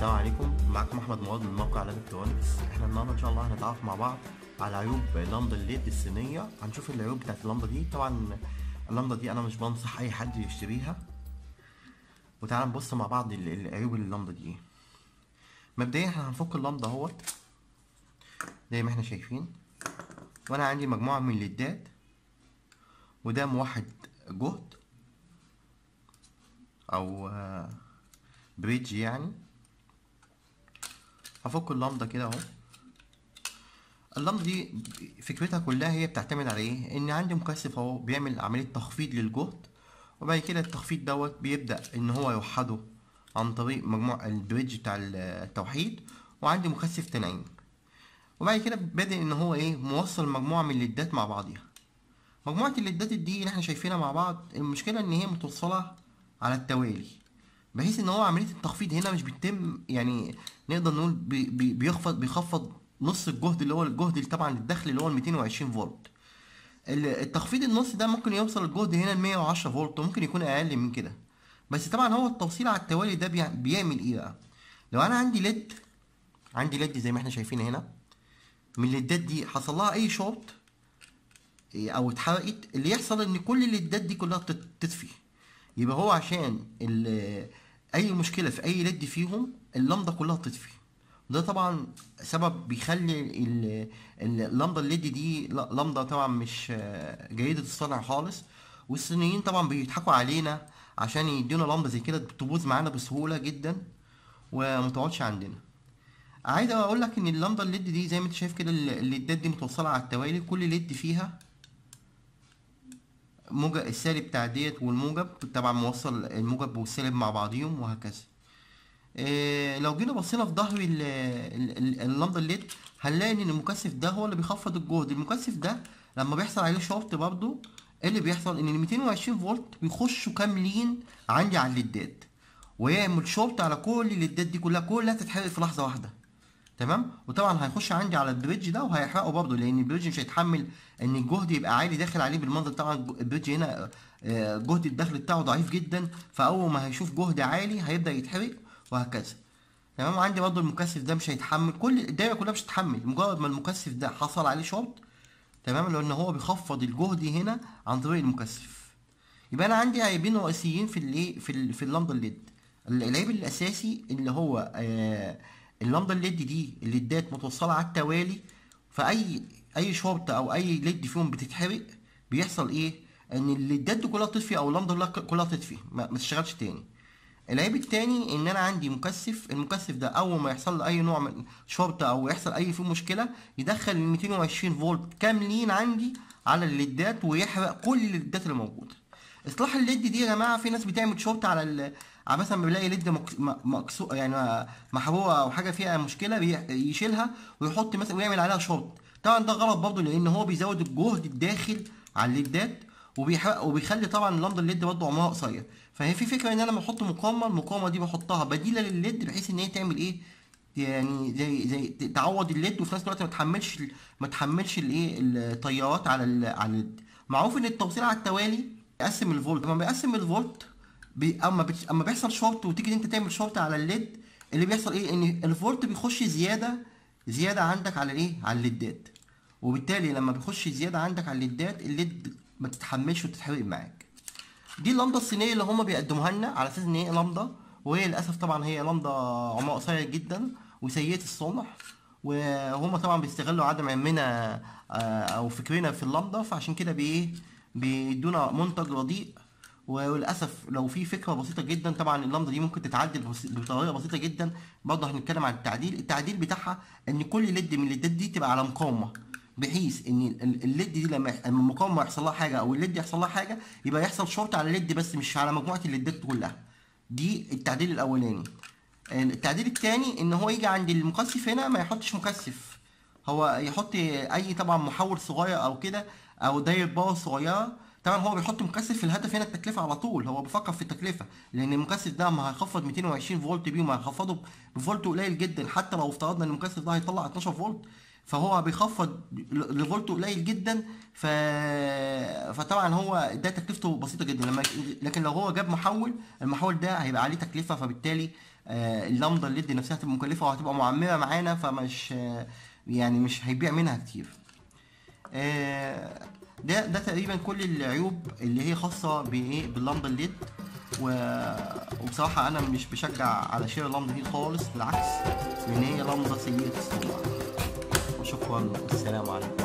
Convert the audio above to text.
السلام عليكم معكم احمد مراد من موقع الكترونكس احنا النهارده ان شاء الله هنتعرف مع بعض على عيوب لمبه الليد الصينيه هنشوف العيوب بتاعت اللمبه دي طبعا اللمبه دي انا مش بنصح اي حد يشتريها وتعالى نبص مع بعض ال- العيوب اللمبه دي ايه مبدئيا احنا هنفك اللمبه اهوت زي ما احنا شايفين وانا عندي مجموعه من الليدات وده موحد جهد او آه، بريدج يعني هفك اللمبة كده اهو اللمبة دي فكرتها كلها هي بتعتمد على ايه ان عندي مكثف اهو بيعمل عملية تخفيض للجهد وبعد كده التخفيض دوت بيبدأ ان هو يوحده عن طريق مجموع البريدج بتاع التوحيد وعندي مكثف تنعيم وبعد كده بادئ ان هو ايه موصل مجموعة من الليدات مع بعضيها مجموعة الليدات دي اللي احنا شايفينها مع بعض المشكلة ان هي متوصلة على التوالي بحيث ان هو عمليه التخفيض هنا مش بتتم يعني نقدر نقول بي بي بيخفض بيخفض نص الجهد اللي هو الجهد اللي طبعا الدخل اللي هو ال 220 فولت ال- التخفيض النص ده ممكن يوصل الجهد هنا ل 110 فولت وممكن يكون اقل من كده بس طبعا هو التوصيل على التوالي ده بيع- بيعمل ايه بقى لو انا عندي ليد عندي ليد زي ما احنا شايفين هنا من الليدات دي حصل لها اي شورت إيه، او اتحرقت اللي يحصل ان كل الليدات دي كلها تت- تطفي يبقى هو عشان ال- اي مشكله في اي ليد فيهم اللمضه كلها تطفي ده طبعا سبب بيخلي ال- ال- اللمضه الليد دي لا- لمضه طبعا مش آه، جيده الصنع خالص والصينيين طبعا بيضحكوا علينا عشان يدونا لمبه زي كده تبوظ معانا بسهوله جدا ومتقعدش عندنا عايز اقول لك ان اللمبه الليد دي زي ما انت شايف كده ال- الليدات دي متوصله على التوالي كل ليد فيها موجب السالب بتاع ديت والموجب طبعا موصل الموجب والسالب مع بعضيهم وهكذا إيه لو جينا بصينا في ظهر ال- ال- ال- اللمبه الليد هنلاقي ان المكثف ده هو اللي بيخفض الجهد المكثف ده لما بيحصل عليه شورت برضه ايه اللي بيحصل ان ال 220 فولت بيخشوا كاملين عندي على الليدات ويعمل شورت على كل الليدات دي كلها كلها تتحرق في لحظه واحده تمام وطبعا هيخش عندي على البريدج ده وهيحرقه برضه لان البريدج مش هيتحمل ان الجهد يبقى عالي داخل عليه بالمنظر طبعا البريدج هنا آه، جهد الدخل بتاعه ضعيف جدا فاول ما هيشوف جهد عالي هيبدا يتحرق وهكذا تمام عندي برضه المكثف ده مش هيتحمل كل الدايره كلها مش هتتحمل مجرد ما المكثف ده حصل عليه شورت تمام لان هو بيخفض الجهد هنا عن طريق المكثف يبقى انا عندي عيبين رئيسيين في الايه في ال- في اللمبه الليد العيب الاساسي اللي هو آه اللمبه الليد دي الليدات متوصله على التوالي فاي اي شورت او اي ليد فيهم بتتحرق بيحصل ايه ان الليدات دي كلها تطفي او اللمبه كلها- كلها تطفي ما, ما تشتغلش تاني العيب التاني ان انا عندي مكثف المكثف ده اول ما يحصل له اي نوع من شورت او يحصل اي فيه مشكله يدخل ال 220 فولت كاملين عندي على الليدات ويحرق كل الليدات اللي موجوده اصلاح الليد دي يا جماعه في ناس بتعمل شورت على ال... على مثلا بيلاقي ليد مكس... م- مكسو يعني محروقه او حاجه فيها مشكله بي... يشيلها ويحط مثلا ويعمل عليها شورت طبعا ده غلط برضه لان هو بيزود الجهد الداخل على الليدات وبيحرق وبيخلي طبعا اللمبه الليد برضه عمرها قصير فهي في فكره ان انا لما احط مقاومه المقاومه دي بحطها بديله للليد بحيث ان هي تعمل ايه يعني زي زي تعوض الليد وفي نفس الوقت ما تحملش ال- ما تحملش الايه التيارات على ال على الليد معروف ان التوصيل على التوالي بيقسم الفولت لما بيقسم الفولت بي اما بت... اما بيحصل شورت وتيجي انت تعمل شورت على الليد اللي بيحصل ايه ان الفولت بيخش زياده زياده عندك على الايه على الليدات وبالتالي لما بيخش زياده عندك على الليدات الليد ما تتحملش وتتحرق معاك دي اللمضه الصينيه اللي هم بيقدموها لنا على اساس ان هي لمضه وهي للاسف طبعا هي لمضه عمرها قصير جدا وسيئه الصنع وهم طبعا بيستغلوا عدم علمنا آه، او فكرنا في اللمضه فعشان كده بايه بيدونا منتج رديء وللاسف لو في فكره بسيطه جدا طبعا اللمضه دي ممكن تتعدل بس- بطريقه بسيطه جدا برضه هنتكلم عن التعديل التعديل بتاعها ان كل ليد من الليدات دي تبقى على مقاومه بحيث ان ال- الليد دي لما يح- لما المقاومه يحصل لها حاجه او الليد يحصل لها حاجه يبقى يحصل شورت على الليد بس مش على مجموعه الليدات كلها دي التعديل الاولاني التعديل الثاني ان هو يجي عند المكثف هنا ما يحطش مكثف هو يحط اي طبعا محول صغير او كده او دايره باور صغيره طبعا هو بيحط مكثف في الهدف هنا التكلفه على طول هو بيفكر في التكلفه لان المكثف ده ما هيخفض 220 فولت بيه ما هيخفضه بفولت قليل جدا حتى لو افترضنا ان المكثف ده هيطلع 12 فولت فهو بيخفض ل- لفولت قليل جدا ف... فطبعا هو ده تكلفته بسيطه جدا لما لكن لو هو جاب محول المحول ده هيبقى عليه تكلفه فبالتالي آه، اللمضه الليد نفسها هتبقى مكلفه وهتبقى معممه معانا فمش آه، يعني مش هيبيع منها كتير آه، ده ده تقريبا كل العيوب اللي هي خاصه بايه باللمضه الليد و- وبصراحه انا مش بشجع على شراء اللمضه دي خالص بالعكس لان هي لمضه سيئه الصناعه وشكرا والسلام عليكم